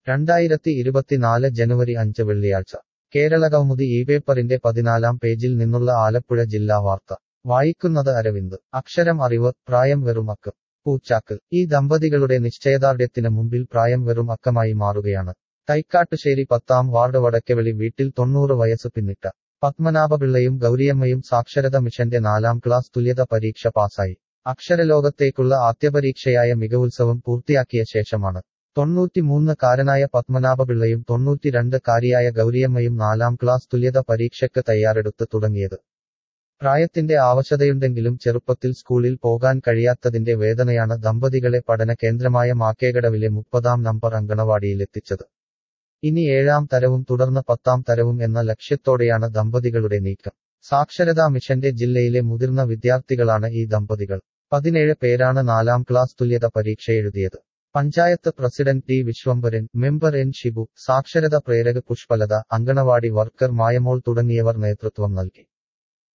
രണ്ടായിരത്തി ഇരുപത്തിനാല് ജനുവരി അഞ്ച് വെള്ളിയാഴ്ച കേരളകൗമുദി ഈ പേപ്പറിന്റെ പതിനാലാം പേജിൽ നിന്നുള്ള ആലപ്പുഴ ജില്ലാ വാർത്ത വായിക്കുന്നത് അരവിന്ദ് അക്ഷരം അറിവ് പ്രായം വെറും അക്കം പൂച്ചാക്ക് ഈ ദമ്പതികളുടെ നിശ്ചയദാർഢ്യത്തിന് മുമ്പിൽ പ്രായം വെറും അക്കമായി മാറുകയാണ് തൈക്കാട്ടുശ്ശേരി പത്താം വാർഡ് വടക്കെവെളി വീട്ടിൽ തൊണ്ണൂറ് വയസ്സ് പിന്നിട്ട പത്മനാഭപിള്ളയും ഗൗരിയമ്മയും സാക്ഷരത മിഷന്റെ നാലാം ക്ലാസ് തുല്യത പരീക്ഷ പാസായി അക്ഷരലോകത്തേക്കുള്ള ആദ്യപരീക്ഷയായ മികവുത്സവം പൂർത്തിയാക്കിയ ശേഷമാണ് തൊണ്ണൂറ്റിമൂന്ന് കാരനായ പത്മനാഭപിള്ളയും തൊണ്ണൂറ്റിരണ്ട് കാരിയായ ഗൗരിയമ്മയും നാലാം ക്ലാസ് തുല്യത പരീക്ഷയ്ക്ക് തയ്യാറെടുത്ത് തുടങ്ങിയത് പ്രായത്തിന്റെ ആവശ്യതയുണ്ടെങ്കിലും ചെറുപ്പത്തിൽ സ്കൂളിൽ പോകാൻ കഴിയാത്തതിന്റെ വേദനയാണ് ദമ്പതികളെ പഠന കേന്ദ്രമായ മാക്കേകടവിലെ മുപ്പതാം നമ്പർ അങ്കണവാടിയിലെത്തിച്ചത് ഇനി ഏഴാം തരവും തുടർന്ന് പത്താം തരവും എന്ന ലക്ഷ്യത്തോടെയാണ് ദമ്പതികളുടെ നീക്കം സാക്ഷരതാ മിഷന്റെ ജില്ലയിലെ മുതിർന്ന വിദ്യാർത്ഥികളാണ് ഈ ദമ്പതികൾ പതിനേഴ് പേരാണ് നാലാം ക്ലാസ് തുല്യത പരീക്ഷ എഴുതിയത് panchayat president T Vishwambharan member N Shibu സാക്ഷരത പ്രേരക പുഷ്പലത അങ്കണവാടി വർക്കർ മായമോൾ തുടങ്ങിയവർ നേതൃത്വം നൽകി